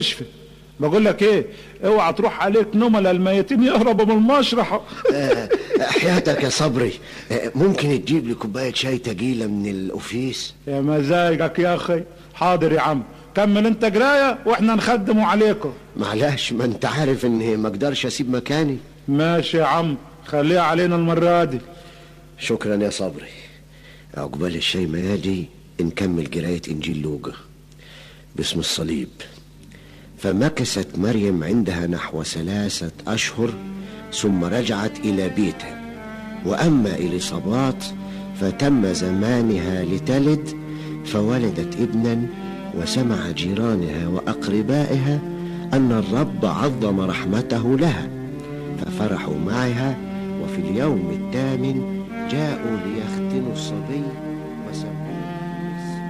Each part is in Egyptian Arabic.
اشفي بقول لك ايه اوعى تروح عليك نمل الميتين يهربوا من المشرحه آه، حياتك يا صبري آه، ممكن تجيب لي كوبايه شاي تقيله من الاوفيس يا مزاجك يا اخي حاضر يا عم كمل انت قرايه واحنا نخدموا عليكم معلش ما انت عارف اني ما اقدرش اسيب مكاني ماشي يا عم خليها علينا المره دي شكرا يا صبري عقبال الشاي ما يجي نكمل قرايه انجيل لوقا باسم الصليب فمكثت مريم عندها نحو ثلاثة أشهر ثم رجعت إلى بيتها وأما إليصابات فتم زمانها لتلد فولدت ابنا وسمع جيرانها وأقربائها أن الرب عظم رحمته لها ففرحوا معها وفي اليوم الثامن جاءوا ليختنوا الصبي وسموه يوسف.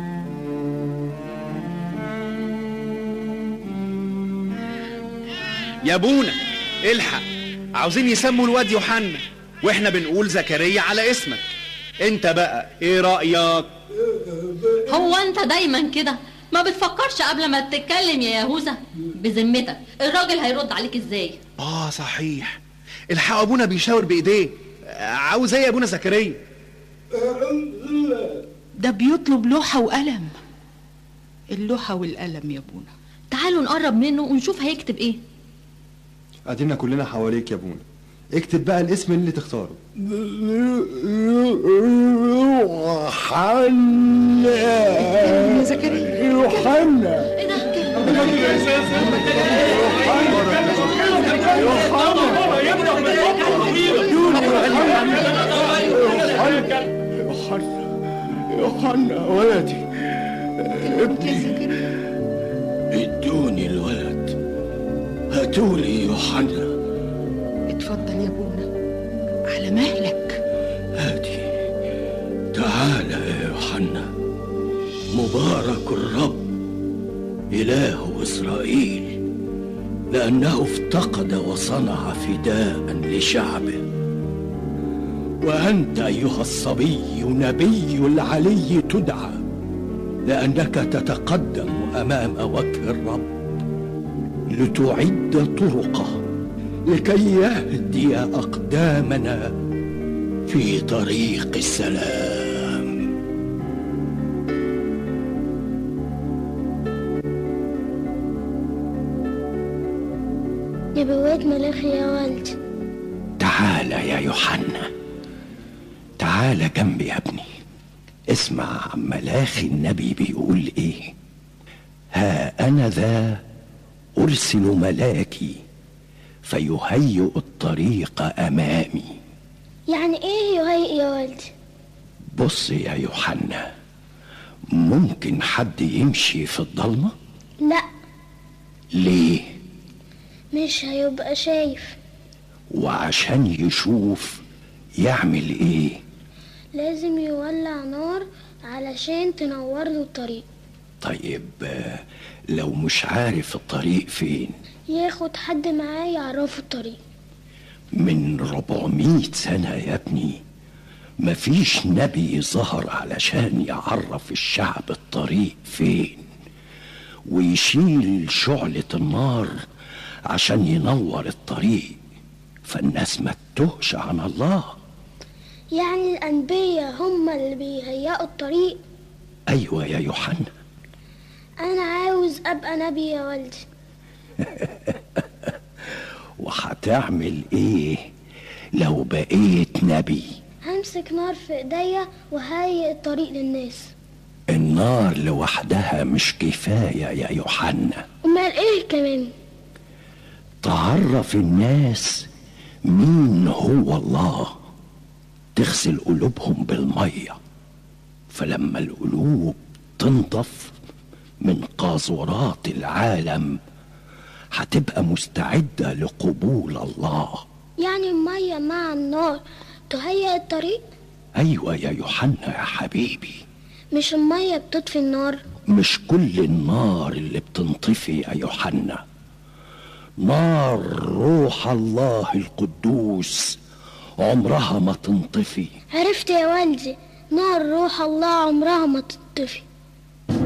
يا ابونا الحق عاوزين يسموا الواد يوحنا واحنا بنقول زكريا على اسمك انت بقى ايه رأيك هو انت دايما كده ما بتفكرش قبل ما تتكلم يا يهوذا بذمتك الراجل هيرد عليك ازاي اه صحيح الحق ابونا بيشاور بايديه عاوز ايه يا ابونا زكريا ده بيطلب لوحة وقلم اللوحة والقلم يا ابونا تعالوا نقرب منه ونشوف هيكتب ايه ادينا كلنا حواليك يا ابونا اكتب بقى الاسم اللي تختاره يا زكريا يوحنا ايه ده يوحنا ولدي يا زكريا ادوني الولد هاتولي يوحنا اتفضل يا ابونا على مهلك هاتي تعال يا يوحنا مبارك الرب إله إسرائيل لأنه افتقد وصنع فداء لشعبه وأنت أيها الصبي نبي العلي تدعى لأنك تتقدم أمام وجه الرب لتعد طرقه لكي يهدي أقدامنا في طريق السلام نبوات ملاخي يا والدي تعال يا يوحنا تعال جنبي يا ابني اسمع ملاخي النبي بيقول ايه ها انا ذا ارسل ملاكي فيهيئ الطريق امامي يعني ايه يهيئ يا والدي بص يا يوحنا ممكن حد يمشي في الضلمه لا ليه مش هيبقى شايف وعشان يشوف يعمل ايه لازم يولع نار علشان تنور له الطريق طيب آه، لو مش عارف الطريق فين ياخد حد معاه يعرفه الطريق من 400 سنة يا ابني مفيش نبي ظهر علشان يعرف الشعب الطريق فين ويشيل شعلة النار عشان ينور الطريق فالناس ما تتهش عن الله يعني الأنبياء هم اللي بيهيئوا الطريق أيوة يا يوحنا أنا عاوز أبقى نبي يا والدي وهتعمل ايه لو بقيت نبي همسك نار في ايديا وهيئ الطريق للناس النار لوحدها مش كفاية يا يوحنا أمال إيه كمان تعرف الناس مين هو الله تغسل قلوبهم بالمية فلما القلوب تنضف من قاذورات العالم هتبقى مستعدة لقبول الله يعني المية مع النار تهيئ الطريق أيوة يا يوحنا يا حبيبي مش المية بتطفي النار مش كل النار اللي بتنطفي يا يوحنا نار روح الله القدوس عمرها ما تنطفي عرفت يا والدي نار روح الله عمرها ما تطفي